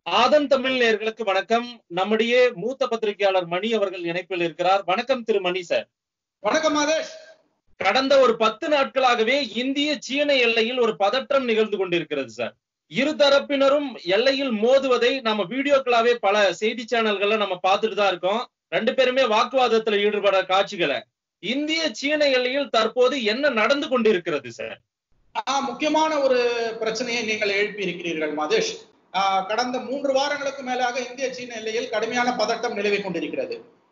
ஆதன் தமிழ் நேயர்களுக்கு வணக்கம் நம்முடைய மூத்த பத்திரிகையாளர் மணி அவர்கள் இணைப்பில் இருக்கிறார் வணக்கம் திரு மணி சார் வணக்கம் மாதேஷ் கடந்த ஒரு பத்து நாட்களாகவே இந்திய சீன எல்லையில் ஒரு பதற்றம் நிகழ்ந்து கொண்டிருக்கிறது சார் இரு தரப்பினரும் எல்லையில் மோதுவதை நம்ம வீடியோக்களாவே பல செய்தி சேனல்கள்ல நம்ம பார்த்துட்டு தான் இருக்கோம் ரெண்டு பேருமே வாக்குவாதத்துல ஈடுபட காட்சிகளை இந்திய சீன எல்லையில் தற்போது என்ன நடந்து கொண்டிருக்கிறது சார் ஆஹ் முக்கியமான ஒரு பிரச்சனையை நீங்கள் எழுப்பி இருக்கிறீர்கள் மாதேஷ் ஆஹ் கடந்த மூன்று வாரங்களுக்கு மேலாக இந்திய சீன எல்லையில் கடுமையான பதட்டம் நிலவி கொண்டிருக்கிறது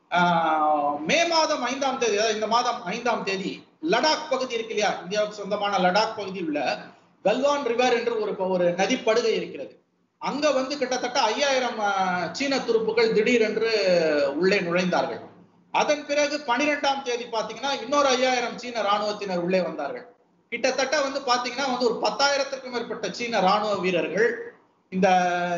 ஆஹ் மே மாதம் ஐந்தாம் தேதி அதாவது இந்த மாதம் ஐந்தாம் தேதி லடாக் பகுதி இருக்கு இல்லையா இந்தியாவுக்கு சொந்தமான லடாக் பகுதியில் உள்ள கல்வான் ரிவர் என்று ஒரு ஒரு நதிப்படுகை இருக்கிறது அங்க வந்து கிட்டத்தட்ட ஐயாயிரம் சீன துருப்புகள் திடீரென்று உள்ளே நுழைந்தார்கள் அதன் பிறகு பனிரெண்டாம் தேதி பாத்தீங்கன்னா இன்னொரு ஐயாயிரம் சீன ராணுவத்தினர் உள்ளே வந்தார்கள் கிட்டத்தட்ட வந்து பாத்தீங்கன்னா வந்து ஒரு பத்தாயிரத்திற்கும் மேற்பட்ட சீன ராணுவ வீரர்கள் இந்த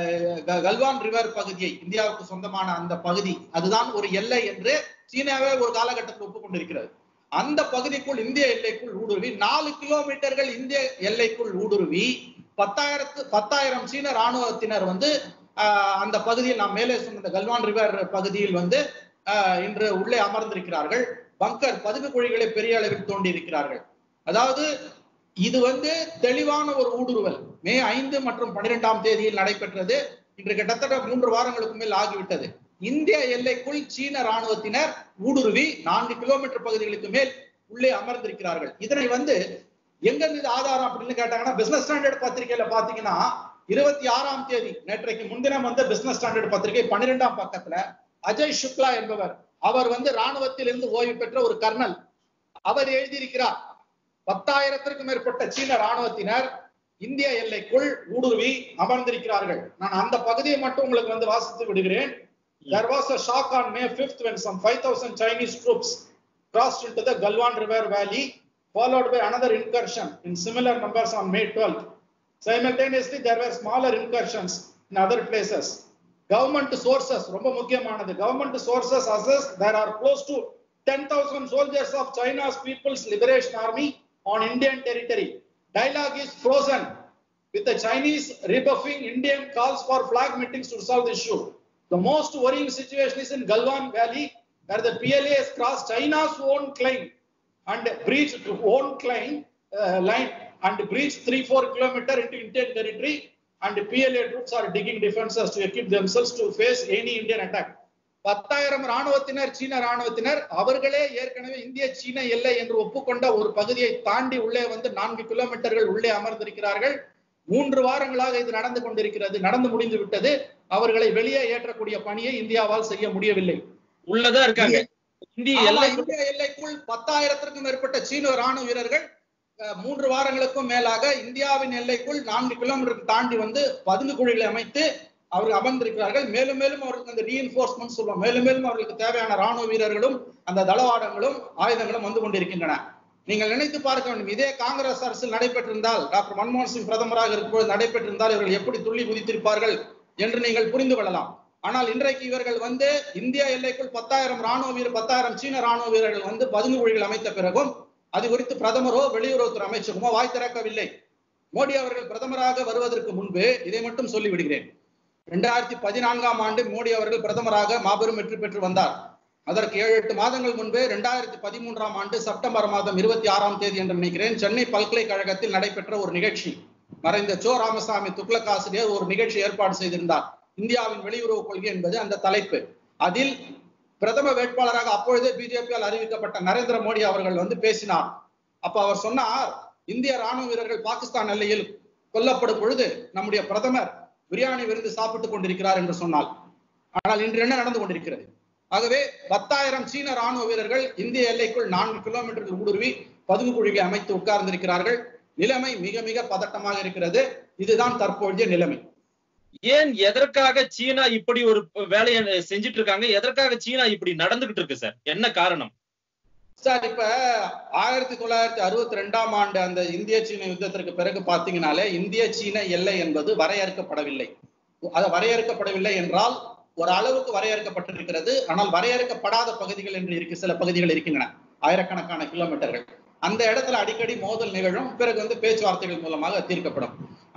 கல்வான் ரிவர் பகுதியை இந்தியாவுக்கு சொந்தமான அந்த பகுதி அதுதான் ஒரு எல்லை என்று சீனாவே ஒரு காலகட்டத்தில் ஒப்புக்கொண்டிருக்கிறது அந்த பகுதிக்குள் இந்திய எல்லைக்குள் ஊடுருவி நாலு கிலோமீட்டர்கள் இந்திய எல்லைக்குள் ஊடுருவி பத்தாயிரத்து பத்தாயிரம் சீன ராணுவத்தினர் வந்து அந்த பகுதியில் நாம் மேலே சொன்ன கல்வான் ரிவர் பகுதியில் வந்து இன்று உள்ளே அமர்ந்திருக்கிறார்கள் பங்கர் பதுங்கு குழிகளை பெரிய அளவில் தோண்டி இருக்கிறார்கள் அதாவது இது வந்து தெளிவான ஒரு ஊடுருவல் மே ஐந்து மற்றும் பன்னிரெண்டாம் தேதியில் நடைபெற்றது இன்று கிட்டத்தட்ட மூன்று வாரங்களுக்கு மேல் ஆகிவிட்டது இந்திய எல்லைக்குள் சீன ராணுவத்தினர் ஊடுருவி நான்கு கிலோமீட்டர் பகுதிகளுக்கு மேல் உள்ளே அமர்ந்திருக்கிறார்கள் இதனை வந்து எங்க இருந்து ஆதாரம் அப்படின்னு கேட்டாங்கன்னா பிசினஸ் ஸ்டாண்டர்ட் பத்திரிகையில பாத்தீங்கன்னா இருபத்தி ஆறாம் தேதி நேற்றைக்கு முன்தினம் வந்த பிசினஸ் ஸ்டாண்டர்ட் பத்திரிகை பன்னிரெண்டாம் பக்கத்துல அஜய் சுக்லா என்பவர் அவர் வந்து ராணுவத்தில் இருந்து ஓய்வு பெற்ற ஒரு கர்னல் அவர் எழுதியிருக்கிறார் பத்தாயிரத்திற்கும் மேற்பட்ட சீன ராணுவத்தினர் இந்திய எல்லைக்குள் ஊடுருவி அமர்ந்திருக்கிறார்கள் நான் அந்த பகுதியை மட்டும் உங்களுக்கு வந்து வாசித்து விடுகிறேன் There was a shock on May 5th when some 5,000 Chinese troops crossed into the Galwan River Valley, followed by another incursion in similar numbers on May 12th. Simultaneously, there were smaller incursions in other places. Government sources, ரொம்ப முக்கியமானது government sources assess there are close to 10,000 soldiers of China's People's Liberation Army on Indian territory. Dialogue is frozen with the Chinese rebuffing Indian calls for flag meetings to resolve the issue. The most worrying situation is in Galwan Valley, where the PLA has crossed China's own claim and breached own claim uh, line and breached three four kilometer into Indian territory. And PLA troops are digging defenses to equip themselves to face any Indian attack. பத்தாயிரம் ராணுவத்தினர் சீன ராணுவத்தினர் அவர்களே ஏற்கனவே இந்திய சீன எல்லை என்று ஒப்புக்கொண்ட ஒரு பகுதியை தாண்டி உள்ளே வந்து நான்கு கிலோமீட்டர்கள் உள்ளே அமர்ந்திருக்கிறார்கள் மூன்று வாரங்களாக இது நடந்து கொண்டிருக்கிறது நடந்து முடிந்து விட்டது அவர்களை வெளியே ஏற்றக்கூடிய பணியை இந்தியாவால் செய்ய முடியவில்லை உள்ளதா இருக்காங்க இந்திய எல்லை இந்திய எல்லைக்குள் பத்தாயிரத்திற்கும் மேற்பட்ட சீன ராணுவ வீரர்கள் மூன்று வாரங்களுக்கும் மேலாக இந்தியாவின் எல்லைக்குள் நான்கு கிலோமீட்டர் தாண்டி வந்து பதுங்கு குழிகளை அமைத்து அவர்கள் அமர்ந்திருக்கிறார்கள் மேலும் மேலும் அவர்களுக்கு அந்த ரீஎன்போர்ஸ்மெண்ட் சொல்லுவோம் மேலும் மேலும் அவர்களுக்கு தேவையான ராணுவ வீரர்களும் அந்த தளவாடங்களும் ஆயுதங்களும் வந்து கொண்டிருக்கின்றன நீங்கள் நினைத்து பார்க்க வேண்டும் இதே காங்கிரஸ் அரசில் நடைபெற்றிருந்தால் டாக்டர் மன்மோகன் சிங் பிரதமராக இருக்கும்போது நடைபெற்றிருந்தால் இவர்கள் எப்படி துள்ளி குதித்திருப்பார்கள் என்று நீங்கள் புரிந்து கொள்ளலாம் ஆனால் இன்றைக்கு இவர்கள் வந்து இந்திய எல்லைக்குள் பத்தாயிரம் ராணுவ வீரர் பத்தாயிரம் சீன ராணுவ வீரர்கள் வந்து பதுங்கு குழிகள் அமைத்த பிறகும் அது குறித்து பிரதமரோ வெளியுறவுத்துறை அமைச்சருமோ வாய் திறக்கவில்லை மோடி அவர்கள் பிரதமராக வருவதற்கு முன்பு இதை மட்டும் சொல்லிவிடுகிறேன் இரண்டாயிரத்தி பதினான்காம் ஆண்டு மோடி அவர்கள் பிரதமராக மாபெரும் வெற்றி பெற்று வந்தார் அதற்கு ஏழு எட்டு மாதங்கள் முன்பு இரண்டாயிரத்தி பதிமூன்றாம் ஆண்டு செப்டம்பர் மாதம் இருபத்தி ஆறாம் தேதி என்று நினைக்கிறேன் சென்னை பல்கலைக்கழகத்தில் நடைபெற்ற ஒரு நிகழ்ச்சி மறைந்த சோ ராமசாமி துக்ளக் ஆசிரியர் ஒரு நிகழ்ச்சி ஏற்பாடு செய்திருந்தார் இந்தியாவின் வெளியுறவு கொள்கை என்பது அந்த தலைப்பு அதில் பிரதம வேட்பாளராக அப்பொழுதே பிஜேபியால் அறிவிக்கப்பட்ட நரேந்திர மோடி அவர்கள் வந்து பேசினார் அப்ப அவர் சொன்னார் இந்திய ராணுவ வீரர்கள் பாகிஸ்தான் எல்லையில் கொல்லப்படும் பொழுது நம்முடைய பிரதமர் பிரியாணி விருந்து சாப்பிட்டுக் கொண்டிருக்கிறார் என்று சொன்னால் ஆனால் இன்று என்ன நடந்து கொண்டிருக்கிறது ஆகவே பத்தாயிரம் சீன ராணுவ வீரர்கள் இந்திய எல்லைக்குள் நான்கு கிலோமீட்டர்கள் ஊடுருவி பதுங்கு குழிகளை அமைத்து உட்கார்ந்திருக்கிறார்கள் நிலைமை மிக மிக பதட்டமாக இருக்கிறது இதுதான் தற்போதைய நிலைமை ஏன் எதற்காக சீனா இப்படி ஒரு வேலையை செஞ்சுட்டு இருக்காங்க எதற்காக சீனா இப்படி நடந்துகிட்டு இருக்கு சார் என்ன காரணம் சார் இப்ப ஆயிரத்தி தொள்ளாயிரத்தி அறுபத்தி ரெண்டாம் ஆண்டு அந்த இந்திய சீன யுத்தத்திற்கு பிறகு பாத்தீங்கன்னாலே இந்திய சீன எல்லை என்பது வரையறுக்கப்படவில்லை அது வரையறுக்கப்படவில்லை என்றால் ஒரு அளவுக்கு வரையறுக்கப்பட்டிருக்கிறது ஆனால் வரையறுக்கப்படாத பகுதிகள் என்று இருக்கு சில பகுதிகள் இருக்கின்றன ஆயிரக்கணக்கான கிலோமீட்டர்கள் அந்த இடத்துல அடிக்கடி மோதல் நிகழும் பிறகு வந்து பேச்சுவார்த்தைகள் மூலமாக தீர்க்கப்படும்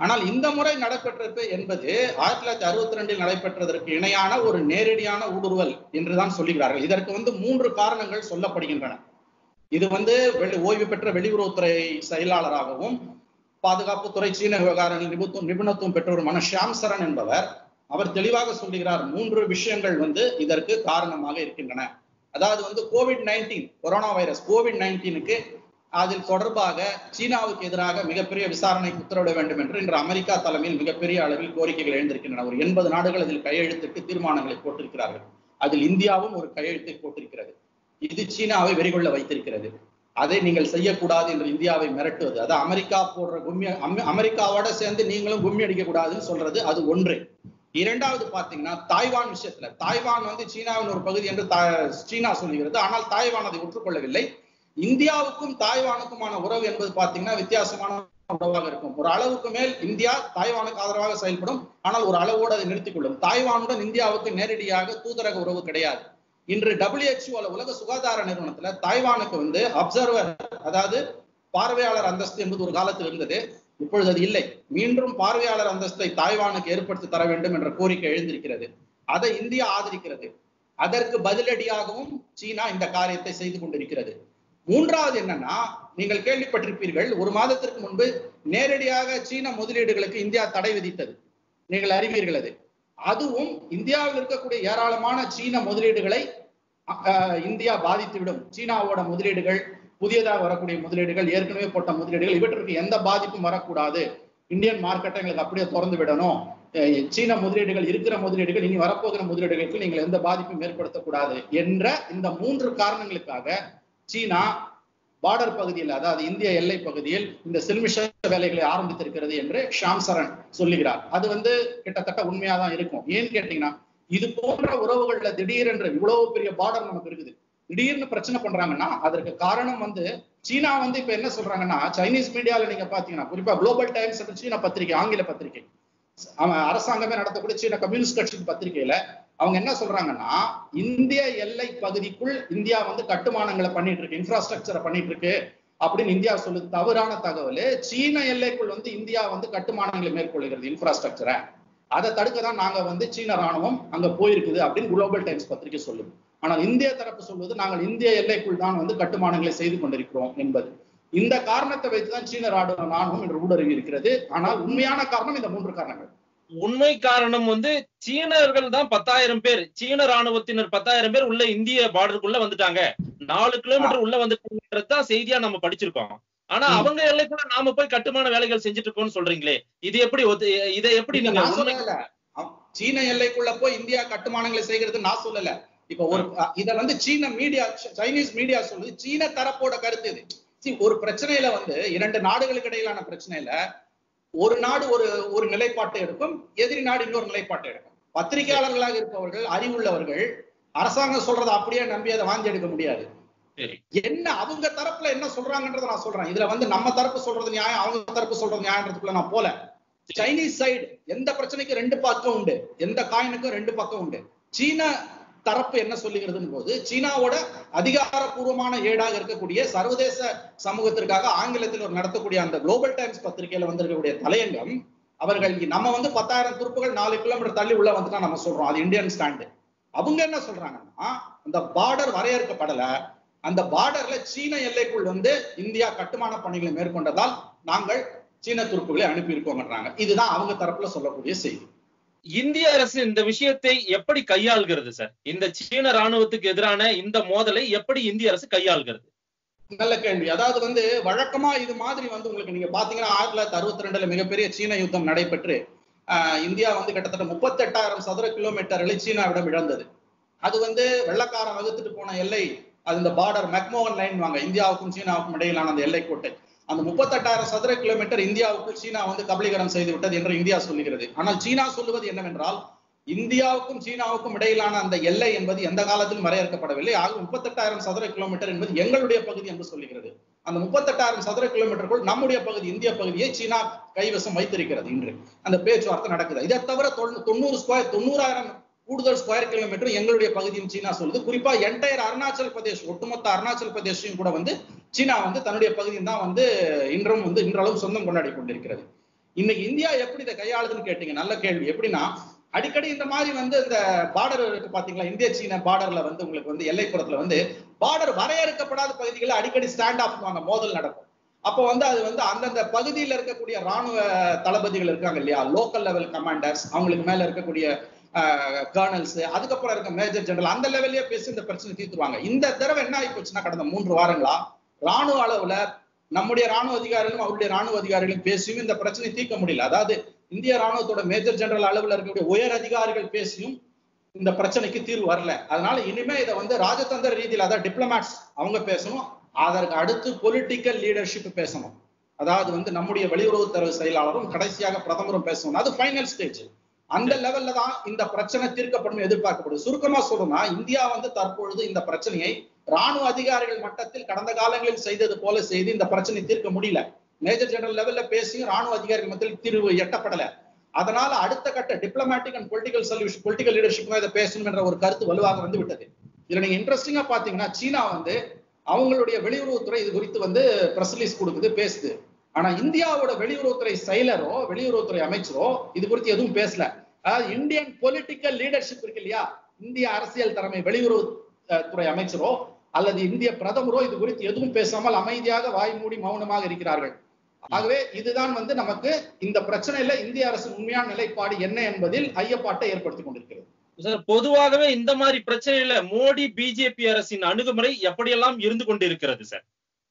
ஆனால் இந்த முறை நடைபெற்றது என்பது ஆயிரத்தி தொள்ளாயிரத்தி அறுபத்தி ரெண்டில் நடைபெற்றதற்கு இணையான ஒரு நேரடியான ஊடுருவல் என்றுதான் சொல்லுகிறார்கள் இதற்கு வந்து மூன்று காரணங்கள் சொல்லப்படுகின்றன இது வந்து வெளி ஓய்வு பெற்ற வெளியுறவுத்துறை செயலாளராகவும் பாதுகாப்புத்துறை சீன விவகாரங்கள் நிபுத்துவம் நிபுணத்துவம் பெற்றவருமான ஷியாம் சரண் என்பவர் அவர் தெளிவாக சொல்லுகிறார் மூன்று விஷயங்கள் வந்து இதற்கு காரணமாக இருக்கின்றன அதாவது வந்து COVID nineteen corona virus COVID நைன்டீனுக்கு அதில் தொடர்பாக சீனாவுக்கு எதிராக மிகப்பெரிய விசாரணைக்கு உத்தரவிட வேண்டும் என்று இன்று அமெரிக்கா தலைமையில் மிகப்பெரிய அளவில் கோரிக்கைகள் எழுந்திருக்கின்றன ஒரு எண்பது நாடுகள் அதில் கையெழுத்திட்டு தீர்மானங்களை போட்டிருக்கிறார்கள் அதில் இந்தியாவும் ஒரு கையெழுத்தை போட்டிருக்கிறது இது சீனாவை வெறிகொள்ள வைத்திருக்கிறது அதை நீங்கள் செய்யக்கூடாது என்று இந்தியாவை மிரட்டுவது அது அமெரிக்கா போடுற கும்மி அமெ- அமெரிக்காவோட சேர்ந்து நீங்களும் கும்மி அடிக்க கூடாதுன்னு சொல்றது அது ஒன்று இரண்டாவது பாத்தீங்கன்னா தாய்வான் விஷயத்துல தாய்வான் வந்து சீனாவின் ஒரு பகுதி என்று தா- சீனா சொல்லுகிறது ஆனால் தாய்வான் அதை ஒற்றுக்கொள்ளவில்லை இந்தியாவுக்கும் தாய்வானுக்குமான உறவு என்பது பாத்தீங்கன்னா வித்தியாசமான உறவாக இருக்கும் ஒரு அளவுக்கு மேல் இந்தியா தாய்வானுக்கு ஆதரவாக செயல்படும் ஆனால் ஒரு அளவோடு அதை நிறுத்திக் கொள்ளும் தாய்வானுடன் இந்தியாவுக்கு நேரடியாக தூதரக உறவு கிடையாது இன்று WHO அல்ல உலக சுகாதார நிறுவனத்துல தாய்வானுக்கு வந்து அப்சர்வர் அதாவது பார்வையாளர் அந்தஸ்து என்பது ஒரு காலத்தில் இருந்தது இப்பொழுது அது இல்லை மீண்டும் பார்வையாளர் அந்தஸ்தை தாய்வானுக்கு ஏற்படுத்தி தர வேண்டும் என்ற கோரிக்கை எழுந்திருக்கிறது அதை இந்தியா ஆதரிக்கிறது அதற்கு பதிலடியாகவும் சீனா இந்த காரியத்தை செய்து கொண்டிருக்கிறது மூன்றாவது என்னன்னா நீங்கள் கேள்விப்பட்டிருப்பீர்கள் ஒரு மாதத்திற்கு முன்பு நேரடியாக சீன முதலீடுகளுக்கு இந்தியா தடை விதித்தது நீங்கள் அறிவீர்கள் அது அதுவும் இந்தியாவில் இருக்கக்கூடிய ஏராளமான சீன முதலீடுகளை அஹ், இந்தியா பாதித்துவிடும் சீனாவோட முதலீடுகள் புதியதாக வரக்கூடிய முதலீடுகள் ஏற்கனவே போட்ட முதலீடுகள் இவற்றுக்கு எந்த பாதிப்பும் வரக்கூடாது இந்தியன் மார்க்கெட்டை எங்களுக்கு அப்படியே திறந்து விடணும் அஹ், சீன முதலீடுகள் இருக்கிற முதலீடுகள் இனி வரப்போகிற முதலீடுகளுக்கு நீங்கள் எந்த பாதிப்பும் ஏற்படுத்தக்கூடாது என்ற இந்த மூன்று காரணங்களுக்காக சீனா பார்டர் பகுதியில் அதாவது இந்திய எல்லை பகுதியில் இந்த சில்மிஷ வேலைகளை ஆரம்பித்திருக்கிறது என்று ஷாம் சரண் சொல்லுகிறார் அது வந்து கிட்டத்தட்ட உண்மையா தான் இருக்கும் ஏன்னு கேட்டீங்கன்னா இது போன்ற உறவுகள்ல திடீரென்று இவ்வளவு பெரிய பார்டர் நமக்கு இருக்குது திடீர்னு பிரச்சனை பண்றாங்கன்னா அதற்கு காரணம் வந்து சீனா வந்து இப்ப என்ன சொல்றாங்கன்னா சைனீஸ் மீடியால நீங்க பாத்தீங்கன்னா குறிப்பா குளோபல் டைம்ஸ் சீன பத்திரிகை ஆங்கில பத்திரிகை அவன் அரசாங்கமே நடத்தக்கூடிய சீன கம்யூனிஸ்ட் கட்சி பத்திரிகையில அவங்க என்ன சொல்றாங்கன்னா இந்திய எல்லை பகுதிக்குள் இந்தியா வந்து கட்டுமானங்களை பண்ணிட்டு இருக்கு இன்ஃப்ராஸ்ட்ரக்சரை பண்ணிட்டு இருக்கு அப்படின்னு இந்தியா சொல்லுது தவறான தகவல் சீன எல்லைக்குள் வந்து இந்தியா வந்து கட்டுமானங்களை மேற்கொள்கிறது இன்ஃப்ராஸ்ட்ரக்சரை அதை தடுக்க தான் நாங்க வந்து சீன ராணுவம் அங்க போயிருக்குது அப்படின்னு குளோபல் டைம்ஸ் பத்திரிகை சொல்லுது ஆனால் இந்திய தரப்பு சொல்வது நாங்கள் இந்திய எல்லைக்குள் தான் வந்து கட்டுமானங்களை செய்து கொண்டிருக்கிறோம் என்பது இந்த காரணத்தை வைத்துதான் சீன ராணுவ ராணுவம் என்று ஊடுருவி இருக்கிறது ஆனால் உண்மையான காரணம் இந்த மூன்று காரணங்கள் உண்மை காரணம் வந்து சீனர்கள் தான் பத்தாயிரம் பேர் சீன ராணுவத்தினர் பத்தாயிரம் பேர் உள்ள இந்திய பார்டருக்குள்ள வந்துட்டாங்க நாலு கிலோமீட்டர் உள்ள வந்துட்டாங்கிறது தான் செய்தியா நம்ம படிச்சிருக்கோம் ஆனா ம். அவங்க எல்லைக்குள்ள நாம போய் கட்டுமான வேலைகள் செஞ்சுட்டு இருக்கோம்னு சொல்றீங்களே இது எப்படி ஒத்து- இதை எப்படி இல்ல, நீங்க நான் உண்மை சொல்லல அவ- சீன எல்லைக்குள்ள போய் இந்தியா கட்டுமானங்களை செய்கிறது நான் சொல்லல இப்ப ஒரு அ- இத வந்து சீன மீடியா சைனீஸ் மீடியா சொல்லுது சீன தரப்போட கருத்து இது See, ஒரு பிரச்சனையில வந்து இரண்டு நாடுகளுக்கு இடையிலான பிரச்சனையில ஒரு நாடு ஒரு ஒரு நிலைப்பாட்டை எடுக்கும் எதிரி நாடு இன்னொரு நிலைப்பாட்டை எடுக்கும் பத்திரிகையாளர்களாக இருப்பவர்கள் அறிவுள்ளவர்கள் அரசாங்கம் சொல்றதை அப்படியே நம்பி அதை வாங்கி எடுக்க முடியாது சரி என்ன அவங்க தரப்புல என்ன சொல்றாங்கன்றத நான் சொல்றேன் இதுல வந்து நம்ம தரப்பு சொல்றது நியாயம் அவங்க தரப்பு சொல்றது நியாயன்றதுக்குள்ள நான் போல சைனீஸ் சைடு எந்த பிரச்சனைக்கும் ரெண்டு பக்கம் உண்டு எந்த காயினுக்கும் ரெண்டு பக்கம் உண்டு சீன தரப்பு என்ன சொல்லுகிறதுன்னு போது சீனாவோட அதிகாரப்பூர்வமான ஏடாக இருக்கக்கூடிய சர்வதேச சமூகத்திற்காக ஆங்கிலத்தில் ஒரு நடத்தக்கூடிய அந்த குளோபல் டைம்ஸ் பத்திரிகையில வந்திருக்கக்கூடிய தலையங்கம் அவர்கள் நம்ம வந்து பத்தாயிரம் துருப்புகள் நாலு கிலோமீட்டர் தள்ளி உள்ள வந்துட்டா நம்ம சொல்றோம் அது இந்தியன் ஸ்டாண்டு அவங்க என்ன சொல்றாங்கன்னா அந்த பார்டர் வரையறுக்கப்படல அந்த பார்டர்ல சீன எல்லைக்குள் வந்து இந்தியா கட்டுமான பணிகளை மேற்கொண்டதால் நாங்கள் சீன துருப்புகளை அனுப்பியிருக்கோம்ன்றாங்க இதுதான் அவங்க தரப்புல சொல்லக்கூடிய செய்தி இந்திய அரசு இந்த விஷயத்தை எப்படி கையாள்கிறது சார் இந்த சீன ராணுவத்துக்கு எதிரான இந்த மோதலை எப்படி இந்திய அரசு கையாள்கிறது நல்ல கேள்வி அதாவது வந்து வழக்கமா இது மாதிரி வந்து உங்களுக்கு நீங்க பாத்தீங்கன்னா ஆயிரத்தி தொள்ளாயிரத்தி அறுபத்தி ரெண்டுல மிகப்பெரிய சீன யுத்தம் நடைபெற்று ஆஹ், இந்தியா வந்து கிட்டத்தட்ட முப்பத்தெட்டாயிரம் சதுர கிலோமீட்டர்களை சீனாவிடம் இழந்தது அது வந்து வெள்ளக்காரன் வகுத்துட்டு போன எல்லை அது இந்த பார்டர் மெக்மோகன் லைன் வாங்க இந்தியாவுக்கும் சீனாவுக்கும் இடையிலான அந்த எல்லை கோட்டை அந்த முப்பத்தெட்டாயிரம் சதுர கிலோமீட்டர் இந்தியாவுக்குள் சீனா வந்து கபலீகரம் செய்து விட்டது என்று இந்தியா சொல்லுகிறது ஆனால் சீனா சொல்லுவது என்னவென்றால் இந்தியாவுக்கும் சீனாவுக்கும் இடையிலான அந்த எல்லை என்பது எந்த காலத்திலும் வரையறுக்கப்படவில்லை ஆக முப்பத்தெட்டாயிரம் சதுர கிலோமீட்டர் என்பது எங்களுடைய பகுதி என்று சொல்லுகிறது அந்த முப்பத்தெட்டாயிரம் சதுர கிலோமீட்டருக்குள் நம்முடைய பகுதி இந்திய பகுதியை சீனா கைவசம் வைத்திருக்கிறது இன்று அந்த பேச்சுவார்த்தை நடக்குது இதை தவிர தொண்ணூ- தொண்ணூறு ஸ்கொயர் தொண்ணூறாயிரம் கூடுதல் ஸ்கொயர் கிலோமீட்டர் எங்களுடைய பகுதியும் சீனா சொல்லுது குறிப்பா என்டையர் அருணாச்சல் பிரதேஷ் ஒட்டுமொத்த அருணாச்சல் பிரதேஷையும் கூட வந்து சீனா வந்து தன்னுடைய பகுதியும் தான் வந்து இன்றும் வந்து இன்றளவும் சொந்தம் கொண்டாடி கொண்டிருக்கிறது இன்னைக்கு இந்தியா எப்படி இதை கையாளுதுன்னு கேட்டீங்க நல்ல கேள்வி எப்படின்னா அடிக்கடி இந்த மாதிரி வந்து இந்த பார்டர் இருக்கு பாத்தீங்களா இந்திய சீன பார்டர்ல வந்து உங்களுக்கு வந்து எல்லைப்புறத்துல வந்து பார்டர் வரையறுக்கப்படாத பகுதிகளில் அடிக்கடி ஸ்டாண்ட் ஆஃப் பண்ணுவாங்க மோதல் நடக்கும் அப்போ வந்து அது வந்து அந்தந்த பகுதியில் இருக்கக்கூடிய ராணுவ தளபதிகள் இருக்காங்க இல்லையா லோக்கல் லெவல் கமாண்டர்ஸ் அவங்களுக்கு மேல இருக்கக்கூடிய கர்னல்ஸ் அதுக்கப்புறம் இருக்க மேஜர் ஜெனரல் அந்த லெவல்லயே பேசி இந்த பிரச்சனை தீர்த்துருவாங்க இந்த தடவை என்ன ஆகி போச்சுன்னா கடந்த மூன்று வாரங்களா ராணுவ அளவுல நம்முடைய ராணுவ அதிகாரிகளும் அவருடைய ராணுவ அதிகாரிகளும் பேசியும் இந்த பிரச்சனை தீர்க்க முடியல அதாவது இந்திய ராணுவத்தோட மேஜர் ஜெனரல் அளவில் இருக்கக்கூடிய உயர் அதிகாரிகள் பேசியும் இந்த பிரச்சனைக்கு தீர்வு வரல அதனால இனிமே இதை வந்து ராஜதந்திர ரீதியில் அதாவது டிப்ளமேட்ஸ் அவங்க பேசணும் அதற்கு அடுத்து பொலிட்டிக்கல் லீடர்ஷிப் பேசணும் அதாவது வந்து நம்முடைய வெளியுறவுத்துறை செயலாளரும் கடைசியாக பிரதமரும் பேசணும் அது ஃபைனல் ஸ்டேஜ் அந்த லெவல்ல தான் இந்த பிரச்சனை தீர்க்கப்படும் எதிர்பார்க்கப்படுது சுருக்கமா சொல்லணும்னா இந்தியா வந்து தற்பொழுது இந்த பிரச்சனையை ராணுவ அதிகாரிகள் மட்டத்தில் கடந்த காலங்களில் செய்தது போல செய்து இந்த பிரச்சனை தீர்க்க முடியல மேஜர் ஜெனரல் லெவல்ல பேசியும் ராணுவ அதிகாரிகள் மத்தியில் தீர்வு எட்டப்படல அதனால அடுத்த கட்ட diplomatic and political solution political leadership இதை பேசணும் என்ற ஒரு கருத்து வலுவாக வந்து விட்டது இதுல நீங்க இன்ட்ரெஸ்டிங்கா பாத்தீங்கன்னா சீனா வந்து அவங்களுடைய வெளியுறவுத்துறை இது குறித்து வந்து பிரஸ் ரிலீஸ் கொடுக்குது பேசுது ஆனா இந்தியாவோட வெளியுறவுத்துறை செயலரோ வெளியுறவுத்துறை அமைச்சரோ இது குறித்து எதுவும் பேசல அதாவது இந்தியன் பொலிட்டிக்கல் லீடர்ஷிப் இருக்கு இல்லையா இந்திய அரசியல் தலைமை வெளியுறவுத்துறை அமைச்சரோ அல்லது இந்திய பிரதமரோ இது குறித்து எதுவும் பேசாமல் அமைதியாக வாய் மூடி மௌனமாக இருக்கிறார்கள் ஆகவே இதுதான் வந்து நமக்கு இந்த பிரச்சனையில இந்திய அரசின் உண்மையான நிலைப்பாடு என்ன என்பதில் ஐயப்பாட்டை ஏற்படுத்திக் கொண்டிருக்கிறது சார் பொதுவாகவே இந்த மாதிரி பிரச்சனையில மோடி பிஜேபி அரசின் அணுகுமுறை எப்படியெல்லாம் இருந்து கொண்டிருக்கிறது சார்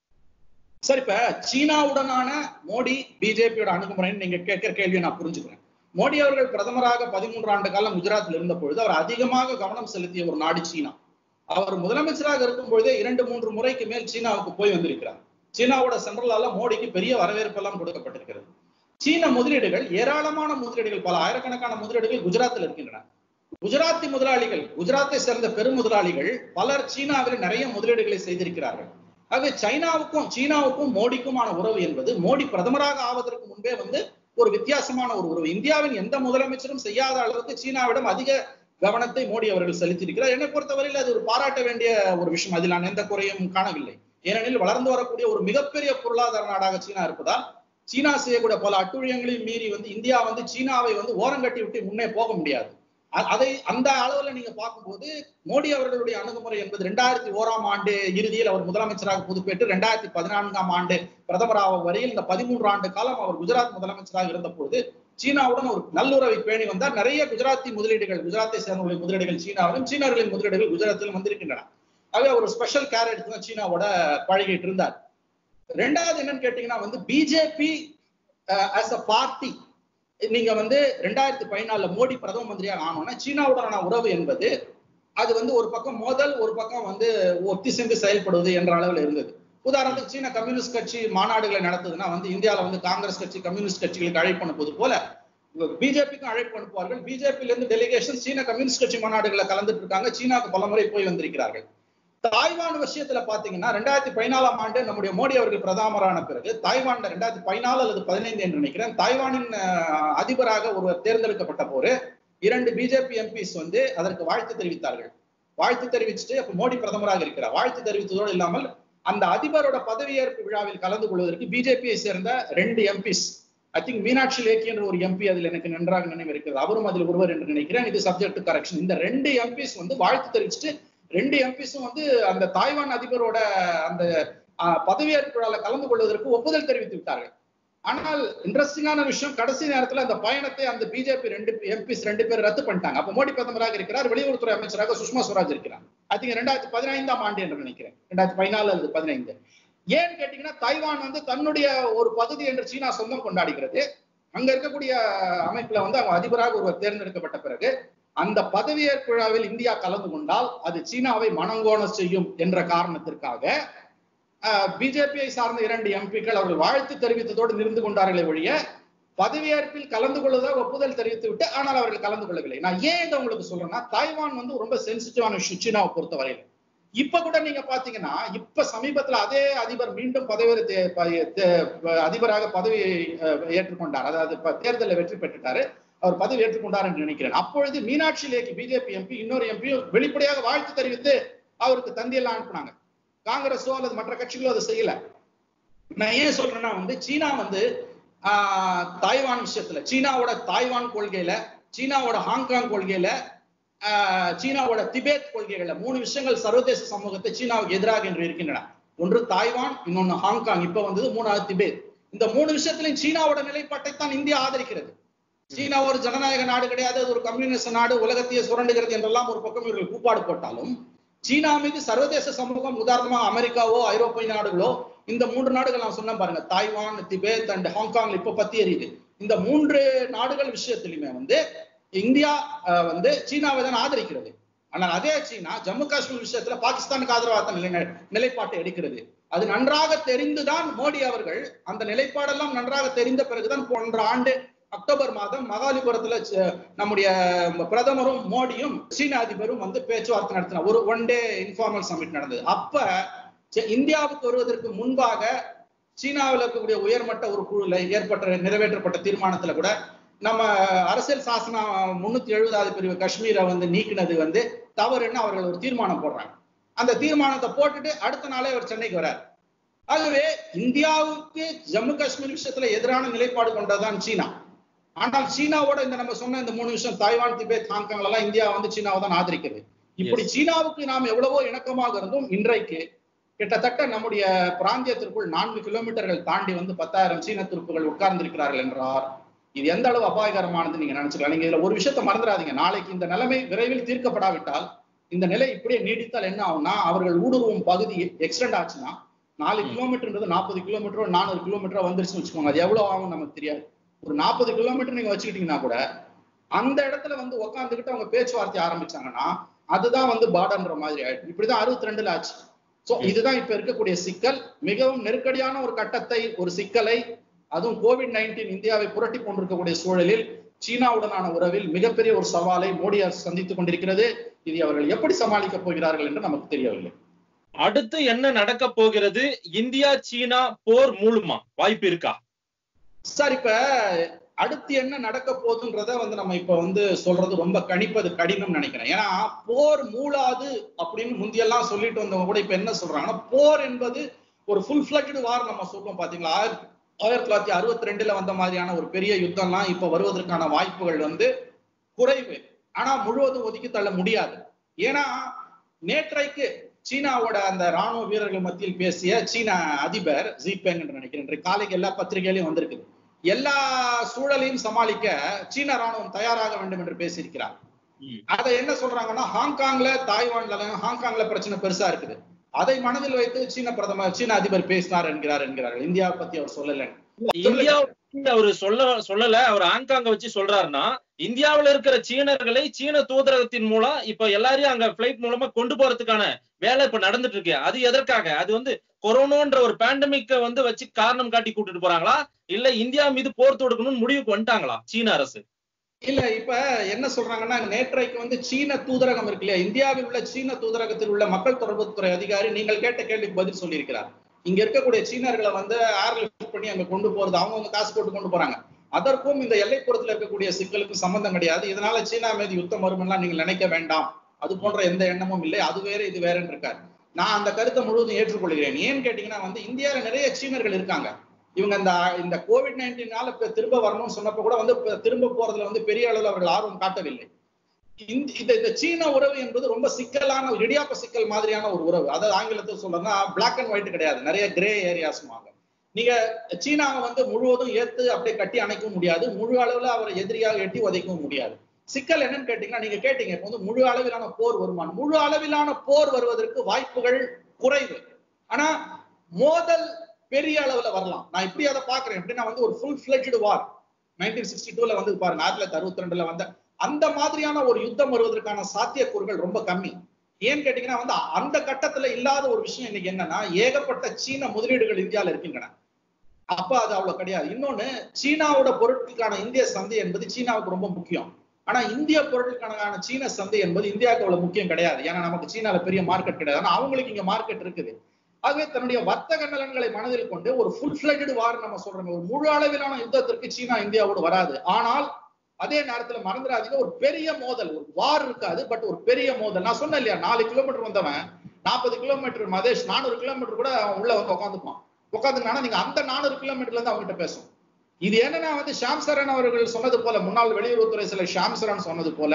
சார் இப்ப சீனாவுடனான மோடி பிஜேபியோட அணுகுமுறைன்னு நீங்க கேட்கிற கேள்வியை நான் புரிஞ்சுக்கிறேன் மோடி அவர்கள் பிரதமராக பதிமூன்று ஆண்டு காலம் குஜராத்தில் இருந்த பொழுது அவர் அதிகமாக கவனம் செலுத்திய ஒரு நாடு சீனா அவர் முதலமைச்சராக இருக்கும் பொழுதே இரண்டு மூன்று முறைக்கு மேல் சீனாவுக்கு போய் வந்திருக்கிறார் சீனாவோட சென்ட்ரலால மோடிக்கு பெரிய வரவேற்பெல்லாம் கொடுக்கப்பட்டிருக்கிறது சீன முதலீடுகள் ஏராளமான முதலீடுகள் பல ஆயிரக்கணக்கான முதலீடுகள் குஜராத்தில் இருக்கின்றன குஜராத்தி முதலாளிகள் குஜராத்தை சேர்ந்த பெரும் முதலாளிகள் பலர் சீனாவில் நிறைய முதலீடுகளை செய்திருக்கிறார்கள் ஆகவே சைனாவுக்கும் சீனாவுக்கும் மோடிக்குமான உறவு என்பது மோடி பிரதமராக ஆவதற்கு முன்பே வந்து ஒரு வித்தியாசமான ஒரு உறவு இந்தியாவின் எந்த முதலமைச்சரும் செய்யாத அளவுக்கு சீனாவிடம் அதிக கவனத்தை மோடி அவர்கள் செலுத்தியிருக்கிறார் என்னை பொறுத்தவரையில் அது ஒரு பாராட்ட வேண்டிய ஒரு விஷயம் அதில் நான் எந்த குறையும் காணவில்லை ஏனெனில் வளர்ந்து வரக்கூடிய ஒரு மிகப்பெரிய பொருளாதார நாடாக சீனா இருப்பதால் சீனா செய்யக்கூடிய பல அட்டுழியங்களையும் மீறி வந்து இந்தியா வந்து சீனாவை வந்து ஓரங்கட்டி விட்டு முன்னே போக முடியாது அதை அந்த அளவுல நீங்க பார்க்கும்போது மோடி அவர்களுடைய அணுகுமுறை என்பது ரெண்டாயிரத்தி ஓராம் ஆண்டு இறுதியில் அவர் முதலமைச்சராக பொதுப்பேற்று ரெண்டாயிரத்தி பதினான்காம் ஆண்டு பிரதமராக வரையில் இந்த பதிமூன்று ஆண்டு காலம் அவர் குஜராத் முதலமைச்சராக இருந்த பொழுது சீனாவுடன் ஒரு நல்லுறவை பேணி வந்தார் நிறைய குஜராத்தி முதலீடுகள் குஜராத்தை சேர்ந்தவர்களின் முதலீடுகள் சீனாவிலும் சீனர்களின் முதலீடுகள் குஜராத்திலும் வந்திருக்கின்றன ஆகவே ஒரு ஸ்பெஷல் கேர் எடுத்து தான் சீனாவோட பழகிட்டு இருந்தார் ரெண்டாவது என்னன்னு கேட்டீங்கன்னா வந்து பிஜேபி ஆஸ் அ பார்ட்டி நீங்க வந்து ரெண்டாயிரத்தி பதினாலுல மோடி பிரதம மந்திரியாக ஆனோம்னா சீனாவுடனான உறவு என்பது அது வந்து ஒரு பக்கம் மோதல் ஒரு பக்கம் வந்து ஒத்திசைந்து செயல்படுவது என்ற அளவில் இருந்தது உதாரணத்துக்கு சீன கம்யூனிஸ்ட் கட்சி மாநாடுகளை நடத்துதுன்னா வந்து இந்தியாவில வந்து காங்கிரஸ் கட்சி கம்யூனிஸ்ட் கட்சிகளுக்கு அழைப்பு அனுப்புவது போல பிஜேபிக்கும் அழைப்பு அனுப்புவார்கள் பிஜேபியில இருந்து டெலிகேஷன் சீன கம்யூனிஸ்ட் கட்சி மாநாடுகளை கலந்துட்டு இருக்காங்க சீனாவுக்கு பலமுறை போய் வந்திருக்கிறார்கள் தாய்வான் விஷயத்துல பாத்தீங்கன்னா ரெண்டாயிரத்தி பதினாலாம் ஆண்டு நம்முடைய மோடி அவர்கள் பிரதமரான பிறகு தாய்வான்ல ரெண்டாயிரத்தி பதினாலு அல்லது பதினைந்து என்று நினைக்கிறேன் தாய்வானின் அதிபராக ஒருவர் தேர்ந்தெடுக்கப்பட்ட போது இரண்டு பிஜேபி எம்பிஸ் வந்து அதற்கு வாழ்த்து தெரிவித்தார்கள் வாழ்த்து தெரிவிச்சுட்டு அப்ப மோடி பிரதமராக இருக்கிறார் வாழ்த்து தெரிவித்ததோடு இல்லாமல் அந்த அதிபரோட பதவியேற்பு விழாவில் கலந்து கொள்வதற்கு பிஜேபியை சேர்ந்த ரெண்டு MPs I think Meenakshi Lekhi என்ற ஒரு எம்பி அதில் எனக்கு நன்றாக நினைவு இருக்கிறது அவரும் அதில் ஒருவர் என்று நினைக்கிறேன் இது சப்ஜெக்ட் டு கரெக்ஷன் இந்த ரெண்டு எம்பிஸ் வந்து வாழ்த்து தெரிவிச்சுட்டு ரெண்டு எம்பிஸும் வந்து அந்த தாய்வான் அதிபரோட அந்த பதவியேற்பு விழாவில் கலந்து கொள்வதற்கு ஒப்புதல் தெரிவித்து விட்டார்கள் ஆனால் இன்ட்ரெஸ்டிங்கான விஷயம் கடைசி நேரத்தில் அந்த பயணத்தை அந்த பிஜேபி ரெண்டு எம்பிஸ் ரெண்டு பேர் ரத்து பண்ணிட்டாங்க அப்ப மோடி பிரதமராக இருக்கிறார் வெளியுறவுத்துறை அமைச்சராக சுஷ்மா ஸ்வராஜ் இருக்கிறார் ஐ திங்க் ரெண்டாயிரத்தி பதினைந்தாம் ஆண்டு என்று நினைக்கிறேன் ரெண்டாயிரத்தி பதினாலு அல்லது பதினைந்து ஏன்னு கேட்டீங்கன்னா தைவான் வந்து தன்னுடைய ஒரு பகுதி என்று சீனா சொந்தம் கொண்டாடுகிறது அங்க இருக்கக்கூடிய அமைப்புல வந்து அவங்க அதிபராக ஒருவர் தேர்ந்தெடுக்கப்பட்ட பிறகு அந்த பதவியேற்பு விழாவில் இந்தியா கலந்து கொண்டால் அது சீனாவை மனங்கோண செய்யும் என்ற காரணத்திற்காக பிஜேபியை சார்ந்த இரண்டு எம்பிக்கள் அவர்கள் வாழ்த்து தெரிவித்ததோடு நிறுந்து கொண்டார்களே ஒழிய பதவியேற்பில் கலந்து கொள்வதாக ஒப்புதல் தெரிவித்து விட்டு ஆனால் அவர்கள் கலந்து கொள்ளவில்லை நான் ஏன் இதை உங்களுக்கு சொல்றேன்னா தாய்வான் வந்து ரொம்ப சென்சிட்டிவான விஷயம் சீனாவை பொறுத்தவரையில் இப்ப கூட நீங்க பாத்தீங்கன்னா இப்ப சமீபத்துல அதே அதிபர் மீண்டும் பதவி அதிபராக பதவி ஏற்றுக்கொண்டார் அதாவது தேர்தலில் வெற்றி பெற்றுட்டாரு அவர் பதவி ஏற்றுக்கொண்டார் என்று நினைக்கிறேன் அப்பொழுது மீனாட்சி லேக்கி பிஜேபி எம்பி இன்னொரு எம்பியும் வெளிப்படையாக வாழ்த்து தெரிவித்து அவருக்கு தந்தியெல்லாம் அனுப்புனாங்க காங்கிரஸோ அல்லது மற்ற கட்சிகளோ அதை செய்யல நான் ஏன் சொல்றேன்னா வந்து சீனா வந்து ஆஹ், தாய்வான் விஷயத்துல சீனாவோட தாய்வான் கொள்கையில சீனாவோட ஹாங்காங் கொள்கையில ஆஹ், சீனாவோட திபேத் கொள்கைகள்ல மூணு விஷயங்கள் சர்வதேச சமூகத்தை சீனாவுக்கு எதிராக இன்று இருக்கின்றன ஒன்று தாய்வான் இன்னொன்னு ஹாங்காங் இப்ப வந்தது மூணாவது திபேத் இந்த மூணு விஷயத்திலையும் சீனாவோட நிலைப்பாட்டை தான் இந்தியா ஆதரிக்கிறது சீனா ஒரு ஜனநாயக நாடு கிடையாது அது ஒரு கம்யூனிஸ்ட் நாடு உலகத்தையே சுரண்டுகிறது என்றெல்லாம் ஒரு பக்கம் இவர்கள் கூப்பாடு போட்டாலும் சீனா மீது சர்வதேச சமூகம் உதாரணமா அமெரிக்காவோ ஐரோப்பிய நாடுகளோ இந்த மூன்று நாடுகள் நான் சொன்னேன் பாருங்க தாய்வான் திபேத் அண்ட் ஹாங்காங் இப்ப பத்தி எரியுது இந்த மூன்று நாடுகள் விஷயத்திலுமே வந்து இந்தியா அஹ், வந்து சீனாவை தான் ஆதரிக்கிறது ஆனால் அதே சீனா ஜம்மு காஷ்மீர் விஷயத்துல பாகிஸ்தானுக்கு ஆதரவாக தான் நிலை நிலைப்பாட்டை எடுக்கிறது அது நன்றாக தெரிந்துதான் மோடி அவர்கள் அந்த நிலைப்பாடெல்லாம் நன்றாக தெரிந்த பிறகுதான் போன்ற ஆண்டு அக்டோபர் மாதம் மகாலிபுரத்துல ச- நம்முடைய பிரதமரும் மோடியும் சீன அதிபரும் வந்து பேச்சுவார்த்தை நடத்தினார் ஒரு ஒன் டே இன்ஃபார்மல் சமிட் நடந்தது அப்ப ச- இந்தியாவுக்கு வருவதற்கு முன்பாக சீனாவில் இருக்கக்கூடிய உயர்மட்ட ஒரு குழுல ஏற்பட்ட நிறைவேற்றப்பட்ட தீர்மானத்துல கூட நம்ம அரசியல் சாசனம் முன்னூத்தி எழுபதாவது பிரிவு காஷ்மீரை வந்து நீக்கினது வந்து தவறுன்னு அவர்கள் ஒரு தீர்மானம் போடுறாங்க அந்த தீர்மானத்தை போட்டுட்டு அடுத்த நாளே அவர் சென்னைக்கு வரார் ஆகவே இந்தியாவுக்கு ஜம்மு காஷ்மீர் விஷயத்துல எதிரான நிலைப்பாடு கொண்டதுதான் சீனா ஆனால் சீனாவோட இந்த நம்ம சொன்ன இந்த மூணு விஷயம் தாய்வான் திபேத் ஹாங்காங் எல்லாம் இந்தியா வந்து சீனாவை தான் ஆதரிக்கிறது இப்படி சீனாவுக்கு நாம் எவ்வளவோ இணக்கமாக இருந்தும் இன்றைக்கு கிட்டத்தட்ட நம்முடைய பிராந்தியத்திற்குள் நான்கு கிலோமீட்டர்கள் தாண்டி வந்து பத்தாயிரம் சீன துருப்புகள் உட்கார்ந்திருக்கிறார்கள் என்றார் இது எந்த அளவு அபாயகரமானது நீங்க நினைச்சுக்கலாம் நீங்க இதுல ஒரு விஷயத்தை மறந்துடாதீங்க நாளைக்கு இந்த நிலைமை விரைவில் தீர்க்கப்படாவிட்டால் இந்த நிலை இப்படியே நீடித்தால் என்ன ஆகும்னா அவர்கள் ஊடுருவும் பகுதி எக்ஸ்டெண்ட் ஆச்சுன்னா நாலு கிலோமீட்டர்ன்றது நாற்பது கிலோமீட்டரோ நானூறு கிலோமீட்டரோ வந்துருச்சுன்னு வச்சுக்கோங்க அது எவ்வளவு ஆகும் நமக்கு தெரியாது ஒரு நாற்பது கிலோமீட்டர் நீங்க வச்சுக்கிட்டீங்கன்னா கூட அந்த இடத்துல வந்து உட்காந்துக்கிட்டு அவங்க பேச்சுவார்த்தை ஆரம்பிச்சாங்கன்னா அதுதான் வந்து பார்டர்ன்ற மாதிரி ஆயிடும் இப்படிதான் அறுபத்தி ரெண்டுல ஆச்சு சோ இதுதான் இப்ப இருக்கக்கூடிய சிக்கல் மிகவும் நெருக்கடியான ஒரு கட்டத்தை ஒரு சிக்கலை அதுவும் கோவிட் நைன்டீன் இந்தியாவை புரட்டி கொண்டிருக்கக்கூடிய சூழலில் சீனாவுடனான உறவில் மிகப்பெரிய ஒரு சவாலை மோடி அரசு சந்தித்துக் கொண்டிருக்கிறது இதை அவர்கள் எப்படி சமாளிக்கப் போகிறார்கள் என்று நமக்கு தெரியவில்லை அடுத்து என்ன நடக்க போகிறது இந்தியா சீனா போர் மூலுமா வாய்ப்பு இருக்கா சார் இப்ப அடுத்து என்ன நடக்க போகுதுன்றத வந்து நம்ம இப்ப வந்து சொல்றது ரொம்ப கணிப்பது கடினம் நினைக்கிறேன் ஏன்னா போர் மூளாது அப்படின்னு முந்தியெல்லாம் சொல்லிட்டு வந்தவங்க கூட இப்ப என்ன சொல்றாங்கன்னா போர் என்பது ஒரு ஃபுல் ஃபிளட்டு வார் நம்ம சொல்றோம் பாத்தீங்களா ஆயிரத்தி ஆயிரத்தி தொள்ளாயிரத்தி அறுபத்தி ரெண்டுல வந்த மாதிரியான ஒரு பெரிய யுத்தம்லாம் இப்ப வருவதற்கான வாய்ப்புகள் வந்து குறைவு ஆனா முழுவதும் ஒதுக்கி தள்ள முடியாது ஏன்னா நேற்றைக்கு சீனாவோட அந்த ராணுவ வீரர்கள் மத்தியில் பேசிய சீன அதிபர் ஜிபெங் என்று நினைக்கிறேன் இன்றைக்கு காலைக்கு எல்லா பத்திரிகையிலையும் வந்திருக்குது எல்லா சூழலையும் சமாளிக்க சீன ராணுவம் தயாராக வேண்டும் என்று பேசியிருக்கிறார் ம். அதை என்ன சொல்றாங்கன்னா ஹாங்காங்ல தாய்வான்ல ஹாங்காங்ல பிரச்சனை பெருசா இருக்குது அதை மனதில் வைத்து சீன பிரதமர் சீன அதிபர் பேசினார் என்கிறார் என்கிறார்கள் இந்தியாவை பத்தி அவர் சொல்லல இந்தியா அவரு சொல்ல சொல்லல அவர் ஹாங்காங்க வச்சு சொல்றாருன்னா இந்தியாவுல இருக்கிற சீனர்களை சீன தூதரகத்தின் மூலம் இப்ப எல்லாரையும் அங்க பிளைட் மூலமா கொண்டு போறதுக்கான வேலை இப்ப நடந்துட்டு இருக்கு அது எதற்காக அது வந்து கொரோனான்ற ஒரு பேண்டமிக்க வந்து வச்சு காரணம் காட்டி கூட்டிட்டு போறாங்களா இல்ல இந்தியா மீது போர் தொடுக்கணும்னு முடிவுக்கு வந்துட்டாங்களா சீன அரசு இல்ல இப்ப என்ன சொல்றாங்கன்னா நேற்றைக்கு வந்து சீன தூதரகம் இருக்கு இல்லையா இந்தியாவில் உள்ள சீன தூதரகத்தில் உள்ள மக்கள் தொடர்புத்துறை அதிகாரி நீங்கள் கேட்ட கேள்விக்கு பதில் சொல்லியிருக்கிறார் இங்க இருக்கக்கூடிய சீனர்களை வந்து ஏர்லிஃப்ட் பண்ணி அங்க கொண்டு போறது அவங்க காசு போட்டு கொண்டு போறாங்க அதற்கும் இந்த எல்லைப்புறத்துல இருக்கக்கூடிய சிக்கலுக்கும் சம்பந்தம் கிடையாது இதனால சீனா மீது யுத்தம் வருமெல்லாம் நீங்கள் நினைக்க வேண்டாம் அது போன்ற எந்த எண்ணமும் இல்லை அது வேற இது வேறன்னு இருக்காரு நான் அந்த கருத்தை முழுவதும் ஏற்றுக்கொள்கிறேன் ஏன்னு கேட்டீங்கன்னா வந்து இந்தியாவில நிறைய சீனர்கள் இருக்காங்க இவங்க இந்த இந்த கோவிட் நைன்டீனால இப்ப திரும்ப வரணும்னு சொன்னப்ப கூட வந்து இப்ப திரும்ப போறதுல வந்து பெரிய அளவில் அவர்கள் ஆர்வம் காட்டவில்லை இந்த இந்த இந்த சீன உறவு என்பது ரொம்ப சிக்கலான ஒரு இடியாப்ப சிக்கல் மாதிரியான ஒரு உறவு அதாவது ஆங்கிலத்தில் சொல்லணும்னா பிளாக் அண்ட் ஒயிட் கிடையாது நிறைய கிரே ஏரியாஸ்மாங்க நீங்க சீனாவை வந்து முழுவதும் ஏத்து அப்படியே கட்டி அணைக்கவும் முடியாது முழு அளவுல அவரை எதிரியாக எட்டி உதைக்கவும் முடியாது சிக்கல் என்னன்னு கேட்டீங்கன்னா நீங்க கேட்டீங்க இப்ப வந்து முழு அளவிலான போர் வருமானம் முழு அளவிலான போர் வருவதற்கு வாய்ப்புகள் குறைவு ஆனா மோதல் பெரிய அளவுல வரலாம் நான் இப்படி அதை பாக்குறேன் எப்படின்னா வந்து ஒரு full fledged war nineteen sixty டூல வந்து பாருங்க ஆயிரத்தி தொள்ளாயிரத்தி அறுபத்தி ரெண்டுல வந்த அந்த மாதிரியான ஒரு யுத்தம் வருவதற்கான சாத்தியக்கூறுகள் ரொம்ப கம்மி ஏன்னு கேட்டீங்கன்னா வந்து அந்த கட்டத்துல இல்லாத ஒரு விஷயம் இன்னைக்கு என்னன்னா ஏகப்பட்ட சீன முதலீடுகள் இந்தியால இருக்கின்றன அப்ப அது அவ்வளவு கிடையாது இன்னொன்னு சீனாவோட பொருட்களுக்கான இந்திய சந்தை என்பது சீனாவுக்கு ரொம்ப முக்கியம் ஆனா இந்திய பொருட்களுக்கான சீன சந்தை என்பது இந்தியாவுக்கு அவ்வளவு முக்கியம் கிடையாது ஏன்னா நமக்கு சீனால பெரிய மார்க்கெட் கிடையாது ஆனா அவங்களுக்கு இங்க மார்க்கெட் இருக்குது ஆகவே தன்னுடைய வர்த்தக நலன்களை மனதில் கொண்டு ஒரு ஃபுல் ஃபிளட்டு வார் நம்ம சொல்றோம் ஒரு முழு அளவிலான யுத்தத்திற்கு சீனா இந்தியாவோடு வராது ஆனால் அதே நேரத்துல மறந்துடாதீங்க ஒரு பெரிய மோதல் ஒரு வார் இருக்காது பட் ஒரு பெரிய மோதல் நான் சொன்னேன் இல்லையா நாலு கிலோமீட்டர் வந்தவன் நாற்பது கிலோமீட்டர் மதேஷ் நானூறு கிலோமீட்டர் கூட அவன் உள்ள வந்து உட்காந்துப்பான் உட்காந்துனானா நீங்க அந்த நானூறு கிலோமீட்டர்ல இருந்து அவங்ககிட்ட பேசும் இது என்னன்னா வந்து ஷாம் சரண் அவர்கள் சொன்னது போல முன்னாள் வெளியுறவுத்துறை சில ஷாம் சரண் சொன்னது போல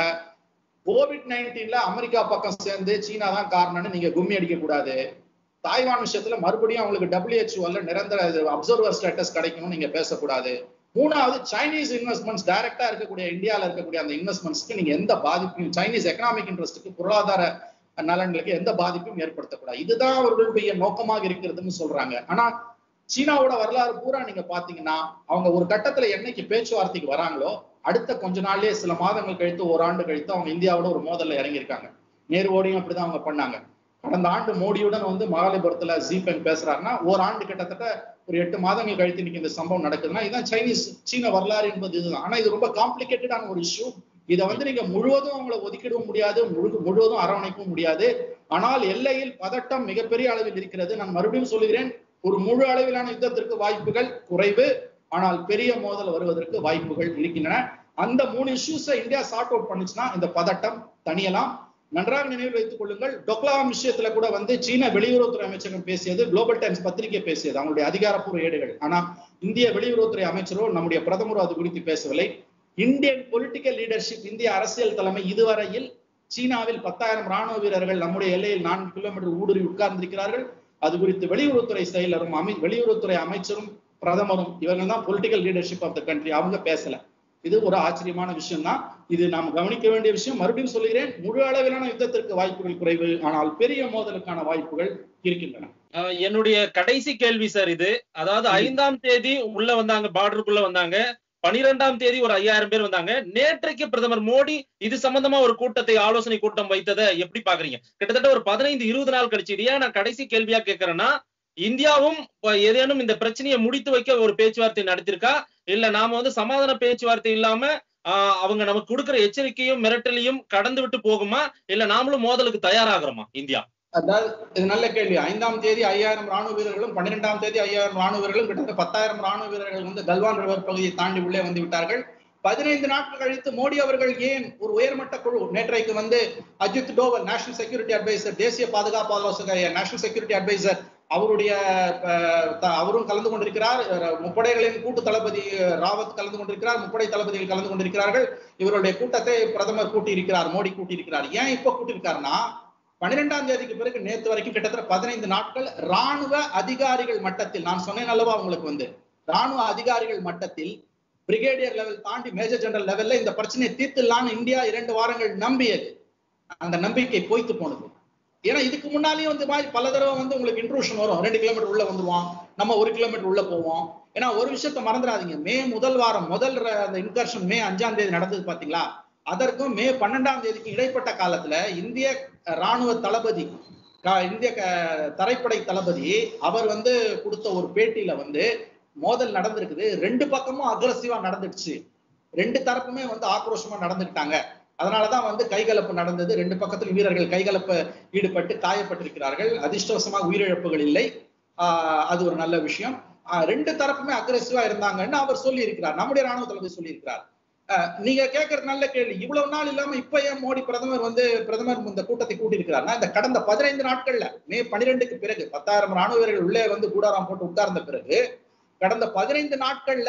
கோவிட் நைன்டீன்ல அமெரிக்கா பக்கம் சேர்ந்து சீனா தான் காரணம்னு நீங்க கும்மி அடிக்க கூடாது தாய்வான் விஷயத்துல மறுபடியும் அவங்களுக்கு டபிள்யூஹெச்ஓல நிரந்தர அப்சர்வர் ஸ்டேட்டஸ் கிடைக்கணும்னு நீங்க பேசக்கூடாது மூணாவது சைனீஸ் இன்வெஸ்ட்மெண்ட்ஸ் டைரக்டா இருக்கக்கூடிய இந்தியால இருக்கக்கூடிய அந்த இன்வெஸ்ட்மெண்ட்ஸ்க்கு நீங்க எந்த பாதிப்பும் சைனீஸ் எக்கனாமிக் இன்ட்ரெஸ்ட்டுக்கு பொருளாதார நலன்களுக்கு எந்த பாதிப்பும் ஏற்படுத்தக்கூடாது இதுதான் அவர்களுடைய நோக்கமாக இருக்கிறதுன்னு சொல்றாங்க ஆனா சீனாவோட வரலாறு பூரா நீங்க பாத்தீங்கன்னா அவங்க ஒரு கட்டத்துல என்னைக்கு பேச்சுவார்த்தைக்கு வராங்களோ அடுத்த கொஞ்ச நாள்லயே சில மாதங்கள் கழித்து ஓராண்டு கழித்து அவங்க இந்தியாவோட ஒரு மோதல்ல இறங்கியிருக்காங்க நேருவோடையும் அப்படிதான் அவங்க பண்ணாங்க கடந்த ஆண்டு மோடியுடன் வந்து மகாலிபுரத்துல ஜிபெங் பேசுறாருன்னா ஓராண்டு கிட்டத்தட்ட ஒரு எட்டு மாதங்கள் கழித்து இன்னைக்கு இந்த சம்பவம் நடக்குதுன்னா இதுதான் சைனீஸ் சீன வரலாறு என்பது இதுதான் ஆனா இது ரொம்ப காம்ப்ளிகேட்டடான ஒரு இஷ்யூ இதை வந்து நீங்க முழுவதும் அவங்கள ஒதுக்கிடவும் முடியாது முழு முழுவதும் அரவணைக்கவும் முடியாது ஆனால் எல்லையில் பதட்டம் மிகப்பெரிய அளவில் இருக்கிறது நான் மறுபடியும் சொல்லுகிறேன் ஒரு முழு அளவிலான யுத்தத்திற்கு வாய்ப்புகள் குறைவு ஆனால் பெரிய மோதல் வருவதற்கு வாய்ப்புகள் இருக்கின்றன அந்த மூணு இஷ்யூஸை இந்தியா சார்ட் அவுட் பண்ணுச்சுன்னா இந்த பதட்டம் தணியலாம் நன்றாக நினைவில் வைத்துக் கொள்ளுங்கள் டொக்லாம் விஷயத்துல கூட வந்து சீன வெளியுறவுத்துறை அமைச்சகம் பேசியது குளோபல் டைம்ஸ் பத்திரிகை பேசியது அவங்களுடைய அதிகாரப்பூர்வ ஏடுகள் ஆனா இந்திய வெளியுறவுத்துறை அமைச்சரோ நம்முடைய பிரதமரோ அது குறித்து பேசவில்லை இந்தியன் பொலிட்டிக்கல் லீடர்ஷிப் இந்திய அரசியல் தலைமை இதுவரையில் சீனாவில் பத்தாயிரம் ராணுவ வீரர்கள் நம்முடைய எல்லையில் நான்கு கிலோமீட்டர் ஊடுருவி உட்கார்ந்திருக்கிறார்கள் அது குறித்து வெளியுறவுத்துறை செயலரும் அமை வெளியுறவுத்துறை அமைச்சரும் பிரதமரும் இவங்க தான் political leadership of the country அவங்க பேசல இது ஒரு ஆச்சரியமான விஷயம் தான் இது நாம் கவனிக்க வேண்டிய விஷயம் மறுபடியும் சொல்கிறேன் முழு அளவிலான யுத்தத்திற்கு வாய்ப்புகள் குறைவு ஆனால் பெரிய மோதலுக்கான வாய்ப்புகள் இருக்கின்றன அஹ் என்னுடைய கடைசி கேள்வி சார் இது அதாவது ஐந்தாம் தேதி உள்ள வந்தாங்க பார்டருக்குள்ள வந்தாங்க பனிரெண்டாம் தேதி ஒரு ஐயாயிரம் பேர் வந்தாங்க நேற்றைக்கு பிரதமர் மோடி இது சம்பந்தமா ஒரு கூட்டத்தை ஆலோசனை கூட்டம் வைத்ததை எப்படி பாக்குறீங்க கிட்டத்தட்ட ஒரு பதினைந்து இருபது நாள் கழிச்சு இது ஏன் நான் கடைசி கேள்வியா கேட்கறேன்னா இந்தியாவும் இப்ப ஏதேனும் இந்த பிரச்சனையை முடித்து வைக்க ஒரு பேச்சுவார்த்தை நடத்திருக்கா இல்ல நாம வந்து சமாதான பேச்சுவார்த்தை இல்லாம ஆஹ் அவங்க நமக்கு கொடுக்கிற எச்சரிக்கையும் மிரட்டலையும் கடந்து விட்டு போகுமா இல்ல நாமளும் மோதலுக்கு தயாராகிறோமா இந்தியா அதாவது இது நல்ல கேள்வி ஐந்தாம் தேதி ஐயாயிரம் ராணுவ வீரர்களும் பன்னிரெண்டாம் தேதி ஐயாயிரம் ராணுவ வீரர்களும் கிட்டத்தட்ட பத்தாயிரம் ராணுவ வீரர்கள் வந்து கல்வான் ரிவர் பகுதியை தாண்டி உள்ளே வந்து விட்டார்கள் பதினைந்து நாட்கள் கழித்து மோடி அவர்கள் ஏன் ஒரு உயர்மட்ட குழு நேற்றைக்கு வந்து Ajit Doval national security advisor தேசிய பாதுகாப்பு ஆலோசகர் நேஷனல் செக்யூரிட்டி அட்வைசர் அவருடைய அஹ், த- அவரும் கலந்து கொண்டிருக்கிறார் அஹ், முப்படைகளின் கூட்டு தளபதி அஹ், ராவத் கலந்து கொண்டிருக்கிறார் முப்படை தளபதிகள் கலந்து கொண்டிருக்கிறார்கள் இவருடைய கூட்டத்தை பிரதமர் கூட்டி இருக்கிறார் மோடி கூட்டி இருக்கிறார் ஏன் இப்ப கூட்டியிருக்காருன்னா பன்னிரெண்டாம் தேதிக்கு பிறகு நேத்து வரைக்கும் கிட்டத்தட்ட பதினைந்து நாட்கள் ராணுவ அதிகாரிகள் மட்டத்தில் நான் சொன்னேன் அல்லவா உங்களுக்கு வந்து ராணுவ அதிகாரிகள் மட்டத்தில் பிரிகேடியர் லெவல் தாண்டி மேஜர் ஜெனரல் லெவல்ல இந்த பிரச்சனையை தீர்த்துலான்னு இந்தியா இரண்டு வாரங்கள் நம்பியது அந்த நம்பிக்கை பொய்த்து போனது ஏன்னா இதுக்கு முன்னாலேயும் வந்து மாதிரி பல தடவை வந்து உங்களுக்கு இன்ட்ரூஷன் வரும் ரெண்டு கிலோமீட்டர் உள்ள வந்துருவான் நம்ம ஒரு கிலோமீட்டர் உள்ள போவோம் ஏன்னா ஒரு விஷயத்த மறந்துடாதீங்க மே முதல் வாரம் முதல் ர- அந்த இன்கர்ஷன் மே அஞ்சாம் தேதி நடந்தது பாத்தீங்களா அதற்கும் மே பன்னெண்டாம் தேதிக்கு இடைப்பட்ட காலத்துல இந்திய ராணுவ தளபதி க- இந்திய க- தரைப்படை தளபதி அவர் வந்து கொடுத்த ஒரு பேட்டியில வந்து மோதல் நடந்திருக்குது ரெண்டு பக்கமும் அக்ரஸிவா நடந்துடுச்சு ரெண்டு தரப்புமே வந்து ஆக்ரோஷமா நடந்துக்கிட்டாங்க அதனாலதான் வந்து கைகலப்பு நடந்தது ரெண்டு பக்கத்தில் வீரர்கள் கைகலப்பு ஈடுபட்டு காயப்பட்டிருக்கிறார்கள் அதிர்ஷ்டவசமாக உயிரிழப்புகள் இல்லை ஆஹ் அது ஒரு நல்ல விஷயம் ஆஹ் ரெண்டு தரப்புமே அக்ரெசிவா இருந்தாங்கன்னு அவர் சொல்லி இருக்கிறார் நம்முடைய ராணுவ தளபதி சொல்லி இருக்கிறார் நீங்க கேட்கறது நல்ல கேள்வி இவ்வளவு நாள் இல்லாம இப்ப ஏன் மோடி பிரதமர் வந்து பிரதமர் இந்த கூட்டத்தை கூட்டி இருக்கிறார்னா இந்த கடந்த பதினைந்து நாட்கள்ல மே பனிரெண்டுக்கு பிறகு பத்தாயிரம் ராணுவ வீரர்கள் உள்ளே வந்து கூடாராம் போட்டு உட்கார்ந்த பிறகு கடந்த பதினைந்து நாட்கள்ல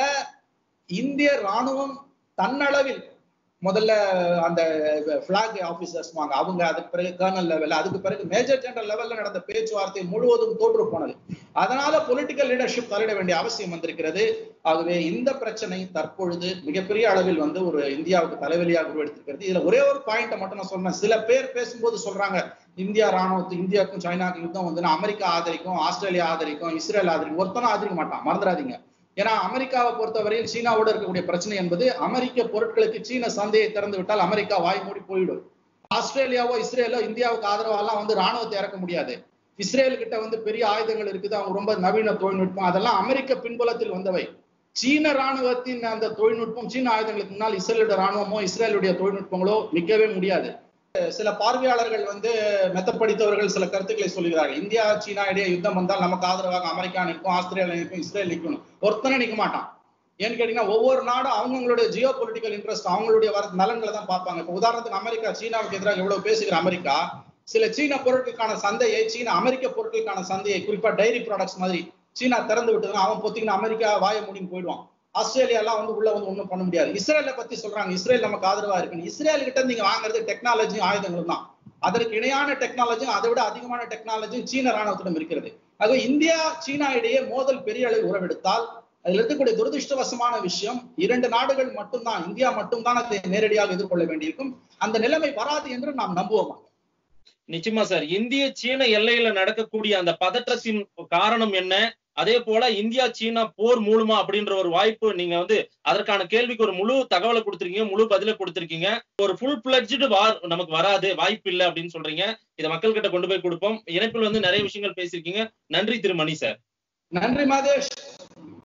இந்திய ராணுவம் தன்னளவில் முதல்ல அந்த பிளாக் ஆபீசர்ஸ் வாங்க அவங்க அதுக்கு பிறகு கர்னல் லெவல் அதுக்கு பிறகு மேஜர் ஜெனரல் லெவல்ல நடந்த பேச்சுவார்த்தை முழுவதும் தோற்று போனது அதனால பொலிட்டிக்கல் லீடர்ஷிப் தலையிட வேண்டிய அவசியம் வந்திருக்கிறது ஆகவே இந்த பிரச்சனை தற்பொழுது மிகப்பெரிய அளவில் வந்து ஒரு இந்தியாவுக்கு தலைவலியாக உருவெடுத்திருக்கிறது இதுல ஒரே ஒரு பாயிண்ட மட்டும் நான் சொன்னேன் சில பேர் பேசும்போது சொல்றாங்க இந்தியா ராணுவத்து இந்தியாவுக்கும் சைனாக்கும் யுத்தம் வந்து அமெரிக்கா ஆதரிக்கும் ஆஸ்திரேலியா ஆதரிக்கும் இஸ்ரேல் ஆதரிக்கும் ஒருத்தனும் ஆதரிக்க மாட்டான் மறந்துடாதீங்க ஏன்னா அமெரிக்காவை பொறுத்தவரையில் சீனாவோட இருக்கக்கூடிய பிரச்சனை என்பது அமெரிக்க பொருட்களுக்கு சீன சந்தையை திறந்து விட்டால் அமெரிக்கா வாய் மூடி போயிடும் ஆஸ்திரேலியாவோ இஸ்ரேலோ இந்தியாவுக்கு ஆதரவாலாம் வந்து ராணுவத்தை இறக்க முடியாது இஸ்ரேல் கிட்ட வந்து பெரிய ஆயுதங்கள் இருக்குது அவங்க ரொம்ப நவீன தொழில்நுட்பம் அதெல்லாம் அமெரிக்க பின்புலத்தில் வந்தவை சீன ராணுவத்தின் அந்த தொழில்நுட்பம் சீன ஆயுதங்களுக்கு முன்னால் இஸ்ரேலுடைய ராணுவமோ இஸ்ரேலுடைய தொழில்நுட்பங்களோ நிற்கவே முடியாது சில பார்வையாளர்கள் வந்து மெத்தப்படித்தவர்கள் சில கருத்துக்களை சொல்கிறார்கள் இந்தியா சீனா இடையே யுத்தம் வந்தால் நமக்கு ஆதரவாக அமெரிக்கா நிற்கும் ஆஸ்திரேலியா நிற்கும் இஸ்ரேல் நிற்கணும் ஒருத்தனை நிற்க மாட்டான் ஏன்னு கேட்டீங்கன்னா ஒவ்வொரு நாடும் அவங்களுடைய ஜியோ பொலிட்டிக்கல் இன்ட்ரெஸ்ட் அவங்களுடைய வர நலன்களை தான் பார்ப்பாங்க இப்போ உதாரணத்துக்கு அமெரிக்கா சீனாவுக்கு எதிராக எவ்வளவு பேசுகிற அமெரிக்கா சில சீன பொருட்களுக்கான சந்தையை சீன அமெரிக்க பொருட்களுக்கான சந்தையை குறிப்பா டைரி ப்ராடக்ட்ஸ் மாதிரி சீனா திறந்து விட்டதுன்னா அவன் பொத்திக்கின்னு அமெரிக்கா வாய மூடின்னு போயிடுவான் ஆஸ்திரேலியா எல்லாம் வந்து உள்ள வந்து ஒண்ணும் பண்ண முடியாது இஸ்ரேலை பத்தி சொல்றாங்க இஸ்ரேல் நமக்கு ஆதரவா இருக்குன்னு இஸ்ரேல் கிட்ட நீங்க வாங்குறது டெக்னாலஜியும் ஆயுதங்களும் தான் அதற்கு இணையான டெக்னாலஜியும் அதை விட அதிகமான டெக்னாலஜியும் சீன ராணுவத்திடம் இருக்கிறது ஆக இந்தியா சீனா இடையே மோதல் பெரிய அளவில் உறவெடுத்தால் அதில் இருக்கக்கூடிய துரதிருஷ்டவசமான விஷயம் இரண்டு நாடுகள் மட்டும்தான் இந்தியா மட்டும்தான் அதை நேரடியாக எதிர்கொள்ள வேண்டியிருக்கும் அந்த நிலைமை வராது என்று நாம் நம்புவோமா நிச்சயமா சார் இந்திய சீன எல்லையில நடக்கக்கூடிய அந்த பதற்றத்தின் காரணம் என்ன அதே போல இந்தியா சீனா போர் மூலமா அப்படின்ற ஒரு வாய்ப்பு நீங்க வந்து அதற்கான கேள்விக்கு ஒரு முழு தகவலை கொடுத்திருக்கீங்க முழு பதில கொடுத்திருக்கீங்க ஒரு ஃபுல் பிளட்ஜ்டு வார் நமக்கு வராது வாய்ப்பு இல்லை அப்படின்னு சொல்றீங்க இதை மக்கள் கிட்ட கொண்டு போய் கொடுப்போம் இணைப்பில் வந்து நிறைய விஷயங்கள் பேசியிருக்கீங்க நன்றி திரு மணி சார் நன்றி மாதேஷ்